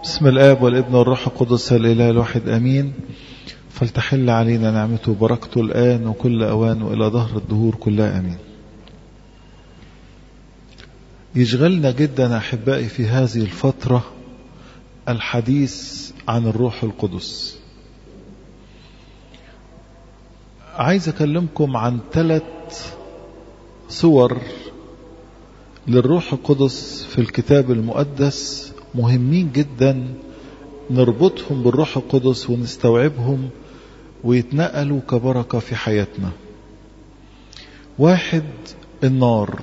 بسم الآب والابن والروح القدس الإله الواحد أمين فلتحل علينا نعمته وبركته الآن وكل أوان وإلى ظهر الدهور كلها أمين يشغلنا جدا أحبائي في هذه الفترة الحديث عن الروح القدس عايز أكلمكم عن ثلاث صور للروح القدس في الكتاب المقدس مهمين جدا نربطهم بالروح القدس ونستوعبهم ويتنقلوا كبركة في حياتنا واحد النار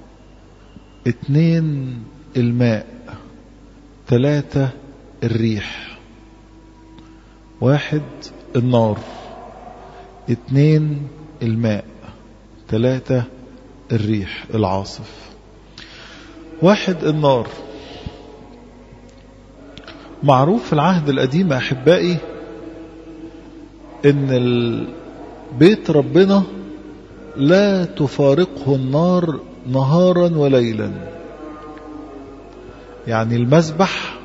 اتنين الماء تلاتة الريح واحد النار اتنين الماء تلاتة الريح العاصف واحد النار معروف في العهد القديم أحبائي إن بيت ربنا لا تفارقه النار نهارا وليلا يعني المسبح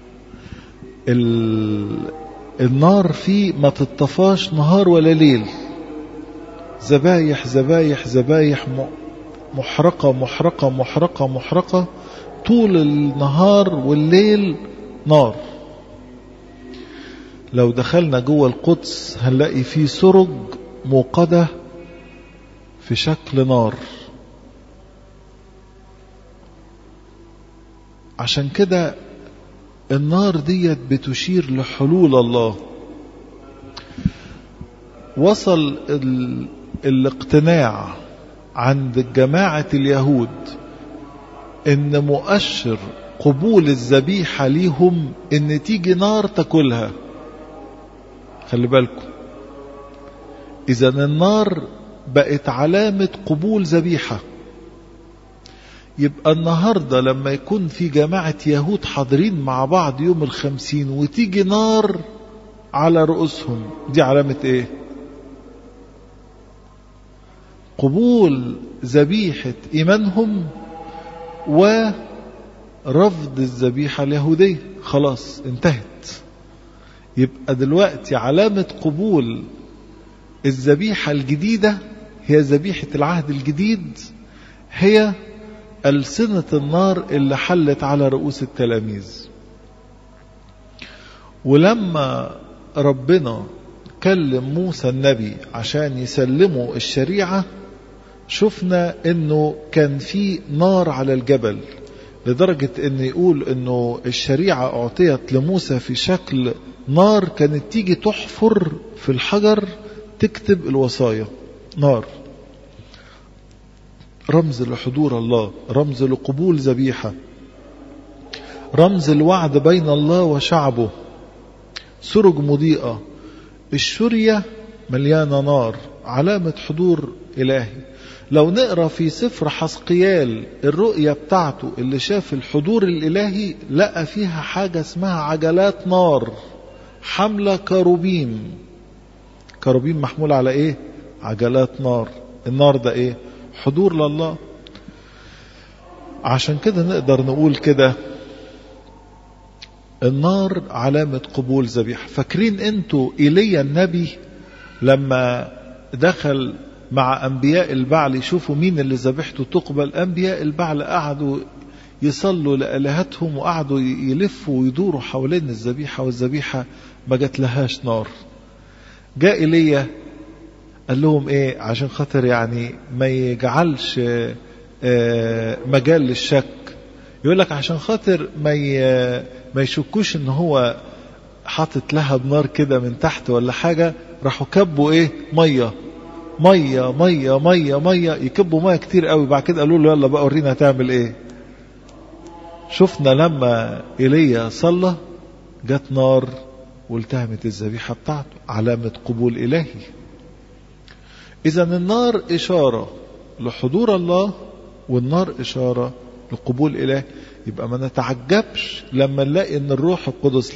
النار فيه ما تطفاش نهار ولا ليل زبايح زبايح زبايح محرقة محرقة محرقة محرقة طول النهار والليل نار لو دخلنا جوه القدس هنلاقي فيه سرج موقدة في شكل نار عشان كده النار ديت بتشير لحلول الله وصل ال... الاقتناع عند جماعة اليهود ان مؤشر قبول الذبيحة ليهم ان تيجي نار تاكلها خلي بالكم اذا النار بقت علامة قبول ذبيحة يبقى النهاردة لما يكون في جماعة يهود حاضرين مع بعض يوم الخمسين وتيجي نار على رؤوسهم دي علامة ايه قبول ذبيحة ايمانهم ورفض الذبيحة اليهودية خلاص انتهت يبقى دلوقتي علامة قبول الذبيحة الجديدة هي ذبيحة العهد الجديد هي ألسنة النار اللي حلت على رؤوس التلاميذ ولما ربنا كلم موسى النبي عشان يسلموا الشريعة شفنا انه كان في نار على الجبل لدرجة ان يقول انه الشريعة اعطيت لموسى في شكل نار كانت تيجي تحفر في الحجر تكتب الوصايا نار رمز لحضور الله رمز لقبول ذبيحة رمز الوعد بين الله وشعبه سرج مضيئة الشرية مليانة نار علامة حضور إلهي لو نقرأ في سفر حسقيال الرؤية بتاعته اللي شاف الحضور الإلهي لقى فيها حاجة اسمها عجلات نار حملة كروبيم كروبيم محمول على ايه عجلات نار النار ده ايه حضور لله عشان كده نقدر نقول كده النار علامة قبول ذبيحة فاكرين انتوا ايليا النبي لما دخل مع انبياء البعل يشوفوا مين اللي ذبيحته تقبل انبياء البعل قعدوا يصلوا لآلهتهم وقعدوا يلفوا ويدوروا حوالين الذبيحة والذبيحة ما جات لهاش نار جاء ايليا قال لهم ايه عشان خاطر يعني ما يجعلش مجال للشك يقول لك عشان خاطر ما ما يشكوش ان هو حاطط لها بنار كده من تحت ولا حاجة راحوا كبوا ايه مية مية مية مية مية يكبوا مية كتير قوي بعد كده قالوا له يلا بقى ورينا هتعمل ايه شفنا لما ايليا صلى جت نار والتهمت الذبيحة بتاعته علامة قبول إلهي إذا النار إشارة لحضور الله والنار إشارة لقبول إله يبقى ما نتعجبش لما نلاقي أن الروح القدس